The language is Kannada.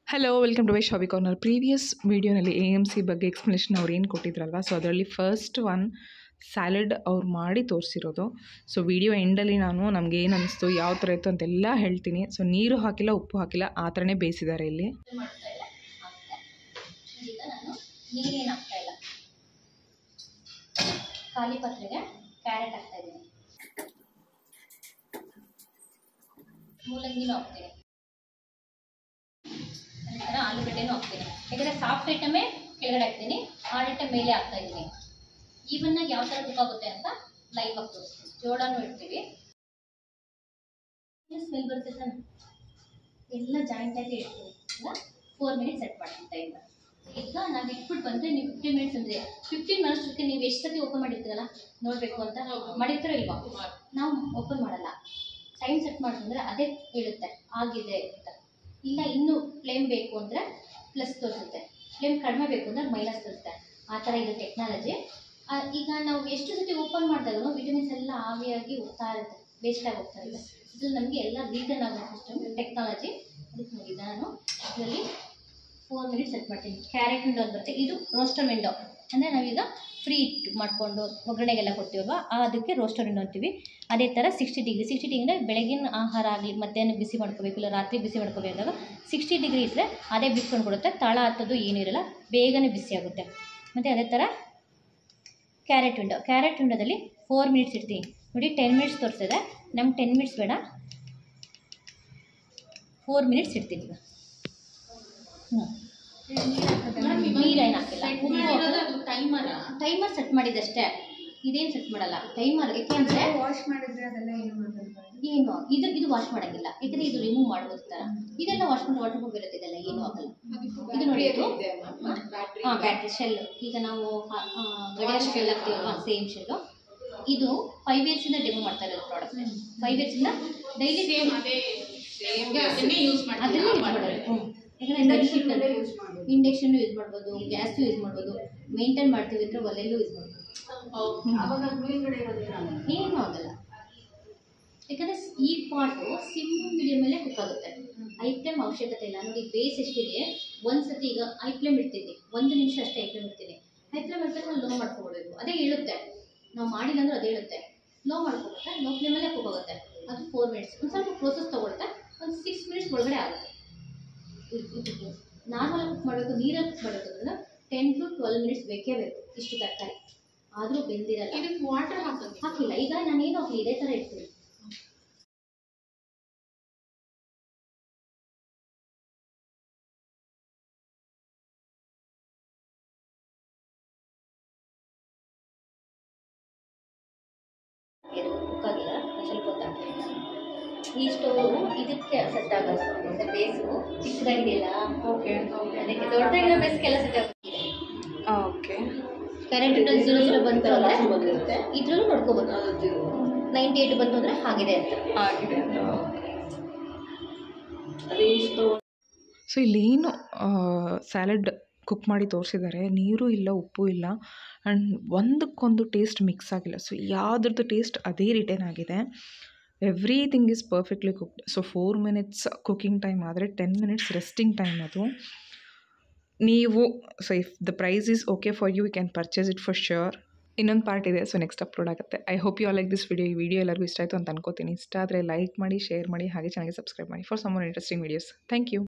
ಹಲೋ ವೆಲ್ಕಮ್ ಟು ವೈ ಶಾಬಿ ಕಾರ್ನರ್ ಪ್ರೀವಿಯಸ್ ವೀಡಿಯೋನಲ್ಲಿ ಎ ಎಮ್ ಸಿ ಬಗ್ಗೆ ಎಕ್ಸ್ಪ್ಲನೇಷನ್ ಅವ್ರು ಏನು ಕೊಟ್ಟಿದ್ರಲ್ವ ಸೊ ಅದರಲ್ಲಿ ಫಸ್ಟ್ ಒನ್ ಸ್ಯಾಲಡ್ ಅವ್ರು ಮಾಡಿ ತೋರಿಸಿರೋದು ಸೊ ವಿಡಿಯೋ ಎಂಡಲ್ಲಿ ನಾನು ನಮ್ಗೆ ಏನು ಅನಿಸ್ತು ಯಾವ ಥರ ಇತ್ತು ಅಂತೆಲ್ಲ ಹೇಳ್ತೀನಿ ಸೊ ನೀರು ಹಾಕಿಲ್ಲ ಉಪ್ಪು ಹಾಕಿಲ್ಲ ಆ ಥರನೇ ಬೇಯಿಸಿದ್ದಾರೆ ಇಲ್ಲಿ ಮಾಡ್ತಾ ಇಲ್ಲ ಹಾಕ್ತೆ ಈಗ ನಾನು ನೀರೇನು ಹಾಕ್ತಾ ಇಲ್ಲ ಖಾಲಿ ಪಾತ್ರೆಗೆ ಕ್ಯಾರೆಟ್ ಹಾಕ್ತಾ ಇದ್ದೀನಿ ಮೂಲಂಗಿನೂ ಹಾಕ್ತೀನಿ ನಂತರ ಆಲೂಗಡ್ಡೆನೂ ಹಾಕ್ತೀನಿ ಯಾಕಂದರೆ ಸಾಫ್ಟ್ ಐಟಮೇ ಕೆಳಗಡೆ ಹಾಕ್ತೀನಿ ಹಾರ್ಡ್ ಐಟಮ್ ಮೇಲೆ ಹಾಕ್ತಾ ಇದ್ದೀನಿ ಈವನ್ನಾಗಿ ಯಾವ ಥರ ಕುಕ್ ಆಗುತ್ತೆ ಅಂತ ಲೈವ್ ಆಗಿ ತೋರಿಸ್ತೀನಿ ಜೋಳನೂ ಇಡ್ತೀವಿ ಸ್ಮೆಲ್ ಬರುತ್ತೆ ತಾನೆ ಎಲ್ಲ ಜಾಯಿಂಟ್ ಆಗಿ ಇಡ್ತೀನಿ ಈಗ ಫೋರ್ ಮಿನಿಟ್ಸ್ ಸೆಟ್ ಮಾಡ್ತೀನಿ ಟೈಮ್ ಈಗ ನಾವು ಇಟ್ಬಿಟ್ಟು ಬಂದರೆ ನೀವು ಫಿಫ್ಟೀನ್ ಮಿನಿಟ್ಸ್ ಅಂದರೆ ಫಿಫ್ಟೀನ್ ಮಿನಿಟ್ಸ್ಗೆ ನೀವು ಎಷ್ಟು ಸತಿ ಓಪನ್ ಮಾಡಿರ್ತೀರಲ್ಲ ನೋಡಬೇಕು ಅಂತ ಮಾಡಿರ್ತೀರೋ ಇಲ್ವಾ ನಾವು ಓಪನ್ ಮಾಡಲ್ಲ ಟೈಮ್ ಸೆಟ್ ಮಾಡಿದ್ರೆ ಅದೇ ಹೇಳುತ್ತೆ ಆಗಿದೆ ಅಂತ ಇಲ್ಲ ಇನ್ನೂ ಫ್ಲೇಮ್ ಬೇಕು ಅಂದರೆ ಪ್ಲಸ್ ತೋರಿಸುತ್ತೆ ಫ್ಲೇಮ್ ಕಡಿಮೆ ಬೇಕು ಅಂದರೆ ಮೈನಸ್ ತೋರಿಸುತ್ತೆ ಆ ಥರ ಇದೆ ಟೆಕ್ನಾಲಜಿ ಈಗ ನಾವು ಎಷ್ಟು ಸತಿ ಓಪನ್ ಮಾಡಿದಾಗೂ ವಿಟಮಿನ್ಸ್ ಎಲ್ಲ ಆವಿಯಾಗಿ ಹೋಗ್ತಾ ಇರುತ್ತೆ ವೇಸ್ಟ್ ಆಗಿ ಹೋಗ್ತಾ ಇದೆ ಇದು ನಮಗೆ ಎಲ್ಲ ರೀಟರ್ನ್ ಆಗೋ ಸಿಸ್ಟಮ್ ಟೆಕ್ನಾಲಜಿ ಅದಕ್ಕೆ ನೋಡಿ ನಾನು ಇದರಲ್ಲಿ ಫೋರ್ ಮಿನಿಟ್ಸ್ ಸೆಟ್ ಮಾಡ್ತೀನಿ ಕ್ಯಾರೆಟ್ ವಿಂಡೋ ಅಂತ ಬರುತ್ತೆ ಇದು ರೋಸ್ಟರ್ ವಿಂಡೋ ಅಂದರೆ ನಾವೀಗ ಫ್ರೀ ಇಟ್ಟು ಮಾಡಿಕೊಂಡು ಒಗ್ಗರಣೆಗೆಲ್ಲ ಕೊಡ್ತೀವಲ್ವ ಆ ಅದಕ್ಕೆ ರೋಸ್ಟರ್ ವಿಂಡೋ ಅಂತೀವಿ ಅದೇ ಥರ ಸಿಕ್ಸ್ಟಿ ಡಿಗ್ರಿ ಸಿಕ್ಸ್ಟಿ ಡಿಗ್ರಿ ಅಂದರೆ ಬೆಳಗಿನ ಆಹಾರ ಆಗಲಿ ಮಧ್ಯಾಹ್ನ ಬಿಸಿ ಮಾಡ್ಕೋಬೇಕು ಇಲ್ಲ ರಾತ್ರಿ ಬಿಸಿ ಮಾಡ್ಕೋಬೇಕಾದಾಗ ಸಿಕ್ಸ್ಟಿ ಡಿಗ್ರಿ ಇದ್ದರೆ ಅದೇ ಬಿಸ್ಕೊಂಡು ಕೊಡುತ್ತೆ ತಳ ಹತ್ತೋದು ಏನೂ ಇರಲ್ಲ ಬೇಗನೆ ಬಿಸಿ ಆಗುತ್ತೆ ಮತ್ತು ಅದೇ ಥರ ಕ್ಯಾರೆಟ್ ವಿಂಡೋ ಕ್ಯಾರೆಟ್ ವಿಂಡೋದಲ್ಲಿ ಫೋರ್ ಮಿನಿಟ್ಸ್ ಇಡ್ತೀನಿ ನೋಡಿ ಟೆನ್ ಮಿನಿಟ್ಸ್ ತೋರಿಸಿದೆ ನಮ್ಗೆ ಟೆನ್ ಮಿನಿಟ್ಸ್ ಬೇಡ ಫೋರ್ ಮಿನಿಟ್ಸ್ ಇಡ್ತೀನಿ ಈಗ ಹ್ಞೂ ನೀರೇನು ಹಾಕಿಲ್ಲ ಟೈಮರ್ ಸೆಟ್ ಮಾಡಿದ್ದಷ್ಟೇ ಇದೇನು ಸೆಟ್ ಮಾಡಲ್ಲ ಟೈಮರ್ ಯಾಕೆಂದರೆ ವಾಶ್ ಮಾಡಿದ್ರೆ ಅದೆಲ್ಲ ಏನು ಮಾಡಲ್ವಾ ಏನು ಇದು ಇದು ವಾಶ್ ಮಾಡಂಗಿಲ್ಲ ಯಾಕಂದರೆ ಇದು ರಿಮೂವ್ ಮಾಡ್ಬೋದು ಥರ ಇದೆಲ್ಲ ವಾಶ್ ಮಾಡಿ ವಾಟರ್ ಪ್ರೂಫ್ ಇರುತ್ತೆ ಇದೆಲ್ಲ ಏನೂ ಆಗಲ್ಲ ಇದು ನೋಡಿ ಇದು ಹಾಂ ಬ್ಯಾಟ್ರಿ ಶೆಲ್ ಈಗ ನಾವು ಗಡಿಯಾರ ಶೆಲ್ ಹಾಕ್ತೀವಲ್ವಾ ಸೇಮ್ ಶೆಲ್ಲು ಇದು ಫೈವ್ ಇಯರ್ಸಿಂದ ಡೆಮೋ ಮಾಡ್ತಾ ಇರೋದು ಪ್ರಾಡಕ್ಟ್ ಫೈವ್ ಇಯರ್ಸಿಂದ ಡೈಲಿ ಅದನ್ನೇ ಯೂಸ್ ಮಾಡೋದು ಹ್ಞೂ ಯಾಕಂದರೆ ಇಂಡಕ್ಷನ್ ಇಂಡಕ್ಷನ್ ಯೂಸ್ ಮಾಡ್ಬೋದು ಗ್ಯಾಸು ಯೂಸ್ ಮಾಡ್ಬೋದು ಮೇಂಟೈನ್ ಮಾಡ್ತೀವಿ ಅಂದರೆ ಒಲೆಯಲ್ಲೂ ಯೂಸ್ ಮಾಡ್ಬೋದು ಅವಾಗ ಮೇಲ್ಗಡೆ ಇರೋದೇನಲ್ಲ ಏನೂ ಆಗಲ್ಲ ಯಾಕಂದರೆ ಈ ಪಾಟು ಸಿಮ್ ಮೀಡಿಯಮ್ ಮೇಲೆ ಕುಕ್ ಆಗುತ್ತೆ ಐ ಫ್ಲೇಮ್ ಅವಶ್ಯಕತೆ ಇಲ್ಲ ನೋಡಿ ಬೇಸ್ ಎಷ್ಟಿದೆ ಒಂದು ಸತಿ ಈಗ ಐ ಫ್ಲೇಮ್ ಇಡ್ತೀನಿ ಒಂದು ನಿಮಿಷ ಅಷ್ಟೇ ಐ ಫ್ಲೇಮ್ ಇಡ್ತೀನಿ ಐ ಫ್ಲೇಮ್ ಇಡ್ತಾರೆ ನಾವು ಲೋ ಮಾಡ್ಕೊಬಿಡ್ಬೇಕು ಅದೇ ಹೇಳುತ್ತೆ ನಾವು ಮಾಡಿಲ್ಲ ಅಂದ್ರೆ ಅದೇ ಹೇಳುತ್ತೆ ಲೋ ಮಾಡ್ಕೊಬಿಟ್ರೆ ಲೋ ಫ್ಲೇಮಲ್ಲೇ ಕುಕ್ ಆಗುತ್ತೆ ಅದು ಫೋರ್ ಮಿನಿಟ್ಸ್ ಒಂದು ಸ್ವಲ್ಪ ಪ್ರೋಸೆಸ್ ತೊಗೊಳುತ್ತೆ ಒಂದು ಸಿಕ್ಸ್ ಮಿನಿಟ್ಸ್ ಒಳಗಡೆ ಆಗುತ್ತೆ ನಾರ್ಮಲ್ ಕುಕ್ ಮಾಡಬೇಕು ನೀರಲ್ಲಿ ಕುಕ್ ಮಾಡಬೇಕು ಅಂದ್ರೆ ಟೆನ್ ಟು ಟ್ವೆಲ್ ಮಿನಿಟ್ಸ್ ಬೇಕೇ ಬೇಕು ಇಷ್ಟು ತರಕಾರಿ ಆದರೂ ಬೆಂದಿರಲ್ಲ ಇದಕ್ಕೆ ವಾಟರ್ ಹಾಕೋದು ಹಾಕಿಲ್ಲ ಈಗ ನಾನೇನು ಹಾಕಲಿ ಇದೇ ಥರ ಇಡ್ತೀನಿ ಇದು ಕುಕ್ಕಾಗಿಲ್ಲ ಸ್ವಲ್ಪ ಹೊತ್ತಾಗ್ತೀನಿ ಈ ಸ್ಟೋವು ಇದಕ್ಕೆ ಸೆಟ್ ಆಗೋದು ಅಂದರೆ ಬೇಸು ಚಿಕ್ಕದಾಗಿದೆಯಲ್ಲ ಓಕೆ ಅದಕ್ಕೆ ದೊಡ್ಡದಾಗಿರೋ ಬೇಸ್ಗೆಲ್ಲ ಸೆಟ್ ಆಗಿದೆ okay current interest zero zero ಬಂತು ಅಂದರೆ ಇದ್ರಲ್ಲೂ ನೋಡ್ಕೋಬೋದು ನೈಂಟಿ ಏಯ್ಟ್ ಬಂತು ಅಂದರೆ ಆಗಿದೆ ಅಂತ ಆಗಿದೆ ಅದೇ ಇಷ್ಟು ಸೊ ಇಲ್ಲೇನು ಸ್ಯಾಲಡ್ ಕುಕ್ ಮಾಡಿ ತೋರಿಸಿದ್ದಾರೆ ನೀರು ಇಲ್ಲ ಉಪ್ಪು ಇಲ್ಲ ಆ್ಯಂಡ್ ಒಂದಕ್ಕೊಂದು ಟೇಸ್ಟ್ ಮಿಕ್ಸ್ ಆಗಿಲ್ಲ ಸೊ ಯಾವುದ್ರದ್ದು ಟೇಸ್ಟ್ ಅದೇ ರಿಟರ್ನ್ ಆಗಿದೆ everything is perfectly cooked so four minutes cooking time ಆದರೆ ಟೆನ್ ಮಿನಿಟ್ಸ್ ರೆಸ್ಟಿಂಗ್ ಟೈಮ್ ಅದು ನೀವು so if the price is okay for you you can purchase it for sure ಇನ್ನೊಂದು ಪಾರ್ಟ್ ಇದೆ ಸೊ ನೆಕ್ಸ್ಟ್ ಅಪ್ಲೋಡ್ ಆಗುತ್ತೆ I hope you all like this video ಈ ವಿಡಿಯೋ ಎಲ್ಲರಿಗೂ ಇಷ್ಟ ಆಯಿತು ಅಂತ ಅನ್ಕೋತೀನಿ ಇಷ್ಟ ಆದರೆ ಲೈಕ್ ಮಾಡಿ ಶೇರ್ ಮಾಡಿ ಹಾಗೆ ಚೆನ್ನಾಗಿ ಸಬ್ಸ್ಕ್ರೈಬ್ ಮಾಡಿ for some interesting videos thank you